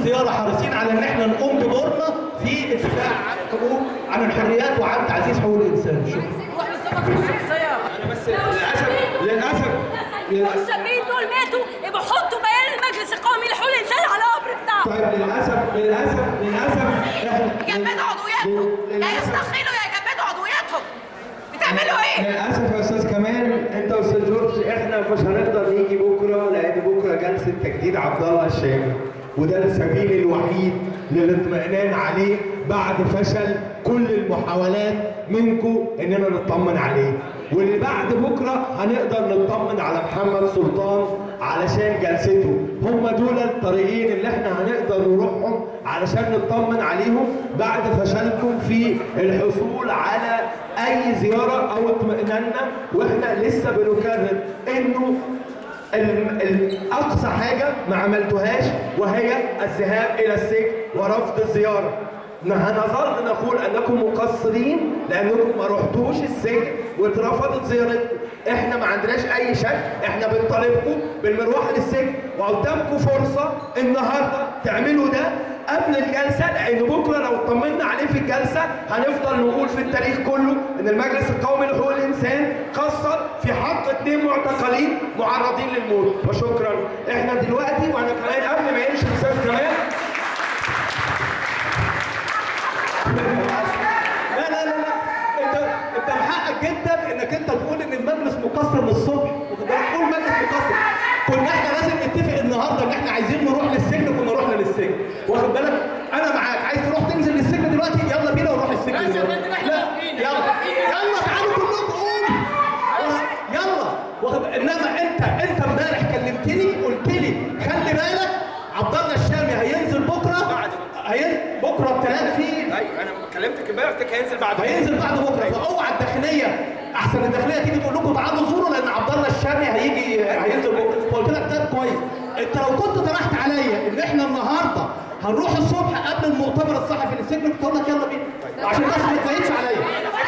الزياره حريصين على ان احنا نقوم بدورنا في الدفاع عن الحقوق عن الحريات وعن تعزيز حقوق الانسان شكرا انا بس للاسف للاسف للاسف والشابين دول ماتوا يبقى حطوا بيان المجلس القومي لحقوق الانسان على القبر بتاعه طيب للاسف للاسف للاسف احنا يجمدوا عضوياتهم لا يستخيلوا يجمدوا عضوياتهم بتعملوا ايه؟ للاسف يا استاذ كمال انت واستاذ جورج احنا مش هنقدر نيجي بكره لان بكره جلسه تجديد عبد الله الشامي وده السبيل الوحيد للاطمئنان عليه بعد فشل كل المحاولات منكم اننا نطمن عليه واللي بعد بكره هنقدر نطمن على محمد سلطان علشان جلسته هم دول الطريقين اللي احنا هنقدر نروحهم علشان نطمن عليهم بعد فشلكم في الحصول على اي زياره او اطمئناننا واحنا لسه بنكرر انه ال- ال- اقصى حاجه ما عملتوهاش وهي الذهاب الى السجن ورفض الزياره هنظل نقول انكم مقصرين لانكم ما رحتوش السجن واترفضت زيارتكم احنا ما عندناش اي شك احنا بنطالبكم بالمروح للسجن وقدامكم فرصه النهارده تعملوا ده قبل الجلسه لان بكره لو اطمنا عليه في الجلسه هنفضل نقول في التاريخ كله ان المجلس القومي لحقوق الانسان قصر في حق اثنين معتقلين معرضين للموت وشكرا احنا دلوقتي وانا كمان قبل ما يمشي الاستاذ كمال لا لا لا لا انت انت محقق جدا انك انت تقول ان المجلس مقصر للصبح واخد بالك؟ قول مجلس مقصر كنا احنا لازم نتفق النهارده ان احنا عايزين نروح للسجن كنا رحنا للسجن واخد بالك انا معاك عايز تروح تنزل للسجن دلوقتي يلا بينا ونروح السجن دلوقتي لا يلا يلا تعالوا كلكم قوم يلا واخد انما انت انت امبارح كلمتني قلت لي خلي بالك عبد الله الشامي هينزل بكره هين بكره الثلاث في ايوه انا كلمتك امبارح قلت لك هينزل بعد هينزل بعد بكره فاوعى الداخليه احسن الداخليه تيجي تقول لكم تعالوا زوروا لان عبد الله الشامي هيجي هينزل بكره فقلت لك ده كويس انت لو كنت طرحت عليا ان احنا النهارده هنروح الصبح قبل المؤتمر الصحفي للسجن كنت اقول لك يلا بينا عشان بس ما تبينش عليا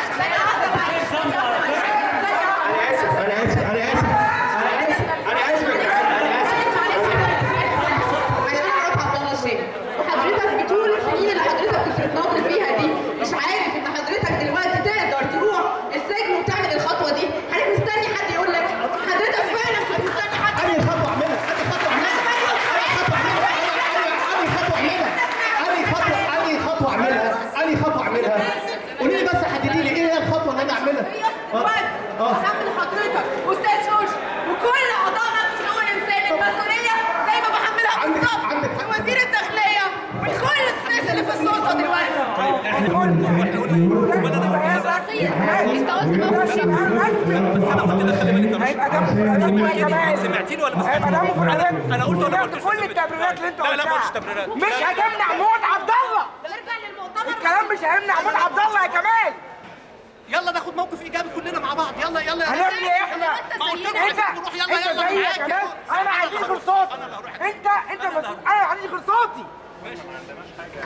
انا اسف انا اسف انا اسف انا اسف انا اسف يا جماعه انا اسف عايزين نروح عبد الله الشامي وحضرتك بطول السنين اللي حضرتك كنت بتناضل فيها دي مش عارف ان حضرتك دلوقتي تقدر تروح السجن وتعمل الخطوه دي حضرتك مستني حد يقول لك حضرتك فعلا كنت مستني حد انهي خطوه اعملها انهي خطوه اعملها انهي خطوه اعملها انهي خطوه اعملها انهي خطوه اعملها قولي لي بس حددي لي ايه هي الخطوه اللي انا اعملها اه اه حمل حضرتك استاذ شوش وكل اعضاء مجلس حقوق الانسان المسؤوليه زي ما بحملها عندك- بالظبط عندك حق. وزير الداخليه وكل الناس اللي في السلطه دلوقتي انت قلت بس انا قلت ده خلي بالك هيبقى دمه في القلب كمان سمعتيني ولا ما هيبقى دمه في سمعتينيش؟ القلب انا قلت ولا ما سمعت قلتش؟ كل التبريرات اللي انت لا لا ما قلتش قلتها تبريرات مش هتمنع موت عبد الله نرجع للمؤتمر الكلام مش هيمنع موت عبد الله يا كمال يلا ناخد موقف ايجابي كلنا مع بعض يلا يلا هنعمل ايه احنا ما قلت له انت عايزين نروح يلا انت يلا زي يا معاك كمال يلا. انا عايزين غير صوتي انت انت مسؤول انا عايزين غير صوتي